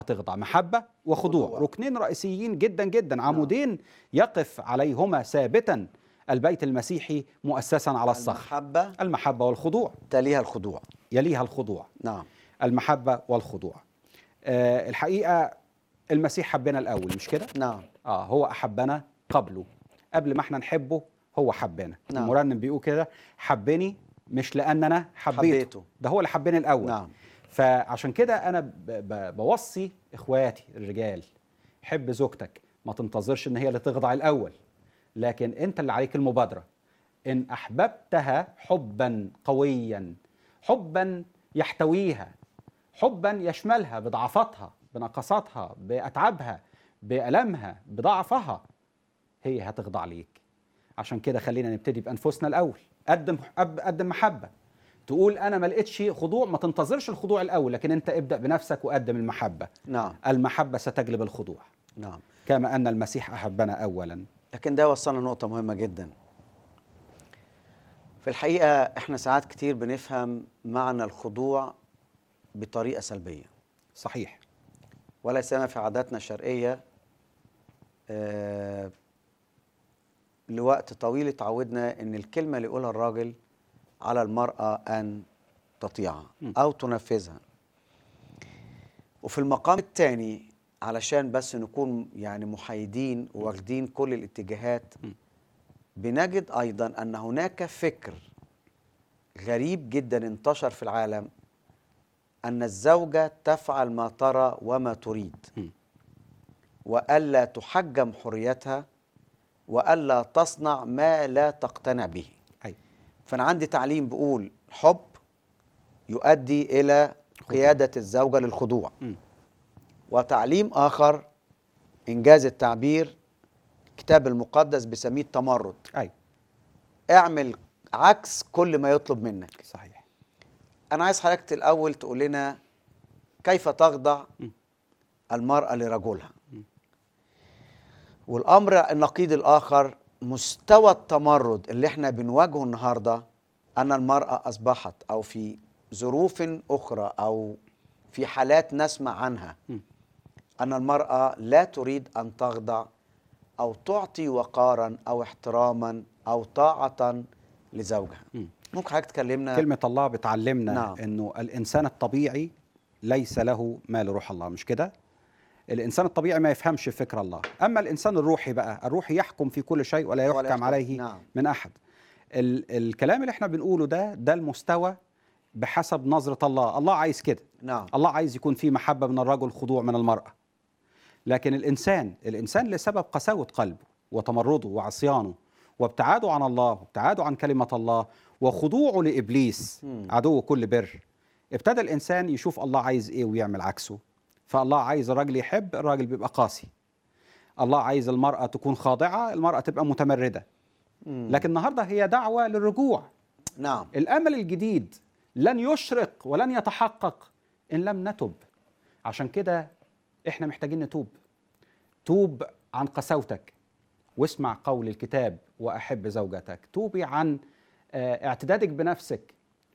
تخضع محبة وخضوع خضوع. ركنين رئيسيين جدا جدا عمودين يقف عليهما ثابتا البيت المسيحي مؤسسا على الصخر المحبة المحبة والخضوع تليها الخضوع يليها الخضوع نعم المحبة والخضوع آه الحقيقة المسيح حبنا الأول مش كده؟ نعم اه هو احبنا قبله قبل ما احنا نحبه هو حبنا نعم. المرنم بيقول كده حبني مش لان انا حبيته, حبيته. ده هو اللي حبني الاول نعم فعشان كده انا ب- ب- بوصي اخواتي الرجال حب زوجتك ما تنتظرش ان هي اللي تخضع الاول لكن انت اللي عليك المبادره ان احببتها حبا قويا حبا يحتويها حبا يشملها بضعفاتها بنقصاتها باتعابها بالامها بضعفها هي هتخضع ليك عشان كده خلينا نبتدي بانفسنا الاول قدم أب- قدم محبه تقول انا ما لقيتش خضوع ما تنتظرش الخضوع الاول لكن انت ابدا بنفسك وقدم المحبه نعم المحبه ستجلب الخضوع نعم كما ان المسيح احبنا اولا لكن ده وصلنا نقطة مهمة جدا في الحقيقة احنا ساعات كتير بنفهم معنى الخضوع بطريقة سلبية صحيح ولا سيما في عاداتنا الشرقية آه لوقت طويل اتعودنا ان الكلمة اللي يقولها الراجل على المرأة ان تطيعها م. او تنفذها وفي المقام الثاني علشان بس نكون يعني محايدين واخدين كل الاتجاهات م. بنجد ايضا ان هناك فكر غريب جدا انتشر في العالم ان الزوجه تفعل ما ترى وما تريد م. والا تحجم حريتها والا تصنع ما لا تقتنع به اي فانا عندي تعليم بيقول حب يؤدي الى قياده الزوجه للخضوع م. وتعليم اخر انجاز التعبير الكتاب المقدس بيسميه التمرد اي اعمل عكس كل ما يطلب منك صحيح انا عايز حضرتك الاول تقول لنا كيف تخضع م. المراه لرجلها والامر النقيض الاخر مستوى التمرد اللي احنا بنواجهه النهارده ان المراه اصبحت او في ظروف اخرى او في حالات نسمع عنها م. ان المراه لا تريد ان تخضع او تعطي وقارا او احتراما او طاعه لزوجها م. ممكن حضرتك تكلمنا كلمه الله بتعلمنا نعم. انه الانسان الطبيعي ليس له ما لروح الله مش كده الانسان الطبيعي ما يفهمش فكر الله اما الانسان الروحي بقى الروحي يحكم في كل شيء ولا ولا يحكم يحكم. عليه نعم. من احد ال الكلام اللي احنا بنقوله ده ده المستوى بحسب نظرة الله الله عايز كده نعم الله عايز يكون في محبة من الرجل خضوع من المرأة لكن الإنسان الإنسان لسبب قساوة قلبه وتمرده وعصيانه وابتعاده عن الله وابتعاده عن كلمة الله وخضوعه لإبليس مم. عدو كل بر ابتدى الإنسان يشوف الله عايز إيه ويعمل عكسه فالله عايز الراجل يحب الراجل بيبقى قاسي الله عايز المرأة تكون خاضعة المرأة تبقى متمردة مم. لكن النهاردة هي دعوة للرجوع نعم الامل الجديد لن يشرق ولن يتحقق ان لم نتب عشان كده احنا محتاجين نتوب توب عن قساوتك واسمع قول الكتاب واحب زوجتك توبي عن آه، اعتدادك بنفسك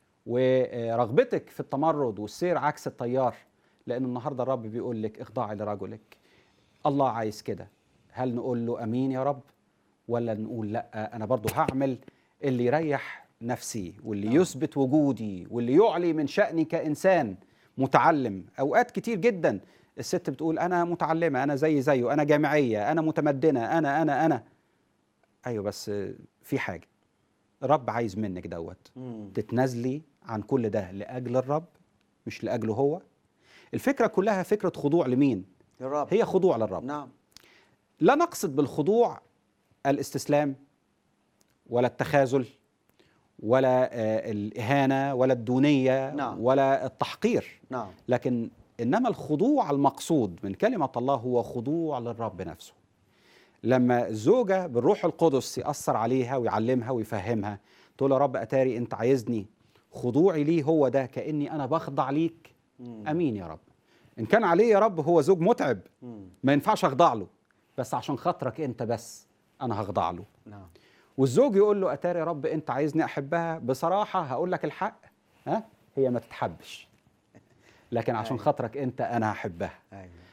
ورغبتك في التمرد والسير عكس التيار لان النهارده الرب بيقول لك اخضعي لرجلك الله عايز كده هل نقول له امين يا رب ولا نقول لا انا برضو هعمل اللي يريح نفسي واللي نعم. يثبت وجودي واللي يعلي من شأني كإنسان متعلم أوقات كتير جدا الست بتقول أنا متعلمة أنا زي زيه أنا جامعية أنا متمدنة أنا أنا أنا أيوة بس في حاجة الرب عايز منك دوت مم. تتنازلي عن كل ده لأجل الرب مش لأجله هو الفكرة كلها فكرة خضوع لمين يا رب هي خضوع للرب نعم لا نقصد بالخضوع الاستسلام ولا التخاذل ولا آه، الإهانة ولا الدونية نعم. ولا التحقير نعم لكن إنما الخضوع المقصود من كلمة الله هو خضوع للرب نفسه لما الزوجة بالروح القدس يأثر عليها ويعلمها ويفهمها تقول يا رب أتاري أنت عايزني خضوعي ليه هو ده كأني أنا بخضع ليك مم. أمين يا رب إن كان عليه يا رب هو زوج متعب مم. ما ينفعش أخضع له بس عشان خاطرك أنت بس أنا هخضع له نعم والزوج يقول له اتاري يا رب انت عايزني احبها بصراحه هقول لك الحق ها هي ما تتحبش لكن عشان أيوة. خاطرك انت انا هحبها ايوه